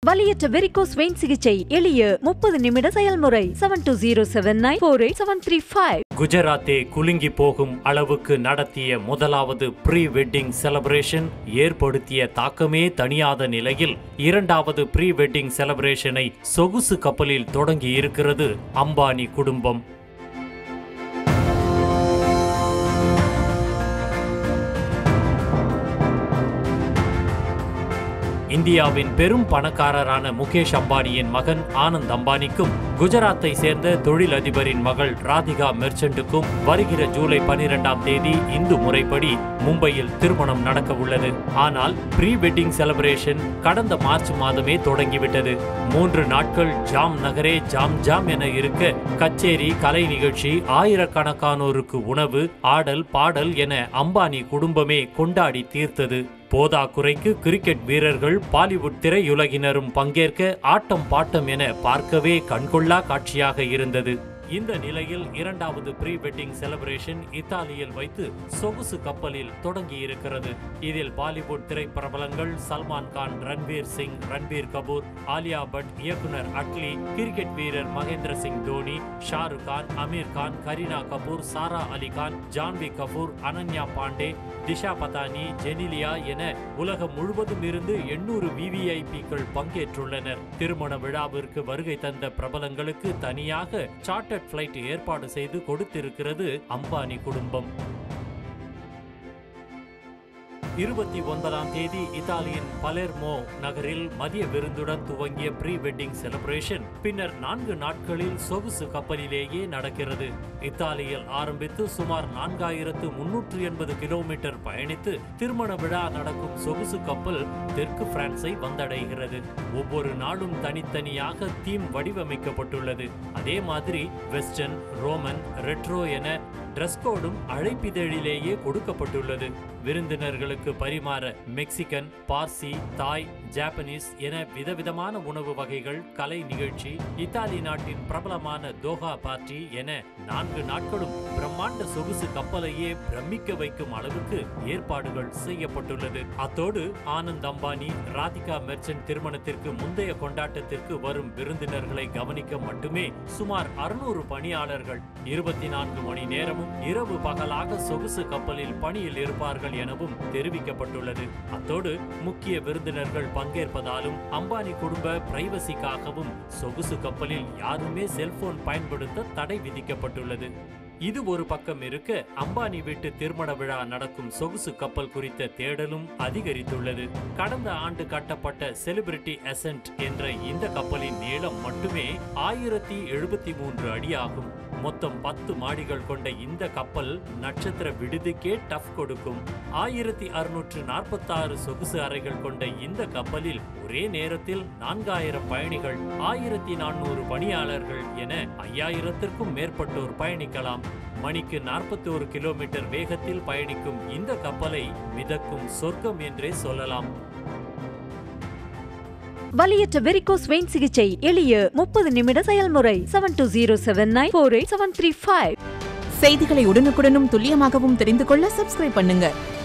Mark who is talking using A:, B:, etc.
A: வலியற்ற varicose vein சிகிச்சை எளிய முப்பது நிமிட செயல்முறை seven two zero seven nine four eight seven three five
B: குஜராத்தே குலுங்கி போகும் அளவுக்கு நடத்திய முதலாவது ப்ரீ வெட்டிங் செலிப்ரேஷன் ஏற்படுத்திய தாக்கமே தணியாத நிலையில் இரண்டாவது ப்ரீ வெட்டிங் செலிப்ரேஷனை சொகுசு கப்பலில் தொடங்கி இருக்கிறது அம்பானி குடும்பம் இந்தியாவின் பெரும் பணக்காரரான முகேஷ் அம்பானியின் மகன் ஆனந்த் அம்பானிக்கும் குஜராத்தை சேர்ந்த தொழிலதிபரின் மகள் ராதிகா மெர்ச்சன்ட்டுக்கும் வருகிற ஜூலை பனிரெண்டாம் தேதி இந்து முறைப்படி மும்பையில் திருமணம் நடக்க உள்ளது ஆனால் ப்ரீ வெட்டிங் செலிப்ரேஷன் கடந்த மார்ச் மாதமே தொடங்கிவிட்டது மூன்று நாட்கள் ஜாம் நகரே ஜாம் ஜாம் என இருக்க கச்சேரி கலை நிகழ்ச்சி ஆயிரக்கணக்கானோருக்கு உணவு ஆடல் பாடல் என அம்பானி குடும்பமே கொண்டாடி தீர்த்தது போதாக்குறைக்கு கிரிக்கெட் வீரர்கள் பாலிவுட் திரையுலகினரும் பங்கேற்க ஆட்டம் பாட்டம் என பார்க்கவே கண்கொள்ளா காட்சியாக இருந்தது இந்த நிலையில் இரண்டாவது ப்ரீ வெட்டிங் செலிப்ரேஷன் இத்தாலியில் வைத்து சொகுசு கப்பலில் தொடங்கி இருக்கிறது இதில் பாலிவுட் திரைப்பிரபலங்கள் சல்மான் கான் ரன்வீர் சிங் ரன்பீர் கபூர் ஆலியா பட் இயக்குனர் அட்லி கிரிக்கெட் வீரர் மகேந்திர சிங் தோனி ஷாருக் கான் அமீர் கான் கரீனா கபூர் சாரா அலி கான் ஜான்வி கபூர் அனன்யா பாண்டே திஷா பதானி ஜெனிலியா என உலகம் முழுவதும் இருந்து எண்ணூறு விவிஐபிக்கள் பங்கேற்றுள்ளனர் திருமண விழாவிற்கு வருகை தந்த பிரபலங்களுக்கு தனியாக சார்ட்டர்ட் பிளைட் ஏற்பாடு செய்து கொடுத்திருக்கிறது அம்பானி குடும்பம் இருபத்தி ஒன்பதாம் தேதி இத்தாலியின் பலேர்மோ நகரில் மதிய விருந்துடன் துவங்கிய ப்ரீ வெட்டிங் செலிப்ரேஷன் பின்னர் நான்கு நாட்களில் சொகுசு கப்பலிலேயே நடக்கிறது இத்தாலியில் ஆரம்பித்து சுமார் நான்காயிரத்து முன்னூற்று எண்பது கிலோமீட்டர் பயணித்து திருமண விழா நடக்கும் சொகுசு கப்பல் தெற்கு பிரான்ஸை வந்தடைகிறது ஒவ்வொரு நாளும் தனித்தனியாக தீம் வடிவமைக்கப்பட்டுள்ளது அதே மாதிரி வெஸ்டர்ன் ரோமன் ரெட்ரோ என ட்ரெஸ் கோடும் அழைப்பிதழிலேயே கொடுக்கப்பட்டுள்ளது விருந்தினர்களுக்கு பரிமாற மெக்சிகன் பார்சி தாய் ஜாப்பனீஸ் என விதவிதமான உணவு வகைகள் கலை நிகழ்ச்சி இத்தாலி நாட்டின் பிரபலமான தோஹா பார்ட்டி என நான்கு நாட்களும் பிரம்மாண்ட சொகுசு கப்பலையே பிரமிக்க வைக்கும் அளவுக்கு ஏற்பாடுகள் செய்யப்பட்டுள்ளது அத்தோடு ஆனந்த் அம்பானி ராதிகா மெர்ச்சன்ட் திருமணத்திற்கு முந்தைய கொண்டாட்டத்திற்கு வரும் விருந்தினர்களை கவனிக்க மட்டுமே சுமார் அறுநூறு பணியாளர்கள் இருபத்தி நான்கு மணி நேரமும் இரவு பகலாக சொகுசு கப்பலில் பணியில் இருப்பார்கள் எனவும் தெரிவிக்கப்பட்டுள்ளது அத்தோடு முக்கிய விருந்தினர்கள் பங்கேற்பதாலும் அம்பானி குடும்ப பிரைவசிக்காகவும் சொகுசு கப்பலில் யாருமே செல்போன் பயன்படுத்த தடை விதிக்கப்பட்டுள்ளது இது ஒரு பக்கம் இருக்க அம்பானி வீட்டு திருமண விழா நடக்கும் சொகுசு கப்பல் குறித்த தேடலும் அதிகரித்துள்ளது கடந்த ஆண்டு கட்டப்பட்ட செலிபிரிட்டி அசென்ட் என்ற இந்த கப்பலின் நீளம் மட்டுமே ஆயிரத்தி எழுபத்தி மூன்று அடி ஆகும் மொத்தம் பத்து மாடிகள் கொண்ட இந்த கப்பல் நட்சத்திர விடுதிக்கே டஃப் கொடுக்கும் ஆயிரத்தி அறுநூற்று நாற்பத்தாறு சொகுசு அறைகள் கொண்ட இந்த கப்பலில் ஒரே நேரத்தில் நான்காயிரம் பயணிகள் ஆயிரத்தி நானூறு பணியாளர்கள் என ஐயாயிரத்திற்கும் மேற்பட்டோர் பயணிக்கலாம் மணிக்கு நாற்பத்தி ஒரு கிலோமீட்டர் வேகத்தில் பயணிக்கும் இந்த கப்பலை மிதக்கும் சொர்க்கம் என்றே சொல்லலாம்
A: வலியற்ற வெரிகோஸ் வெயின் சிகிச்சை எளிய முப்பது நிமிட செயல்முறை seven two zero seven nine four eight seven three five
C: செய்திகளை உடனுக்குடனும் துல்லியமாகவும் தெரிந்து கொள்ள சப்ஸ்கிரைப் பண்ணுங்க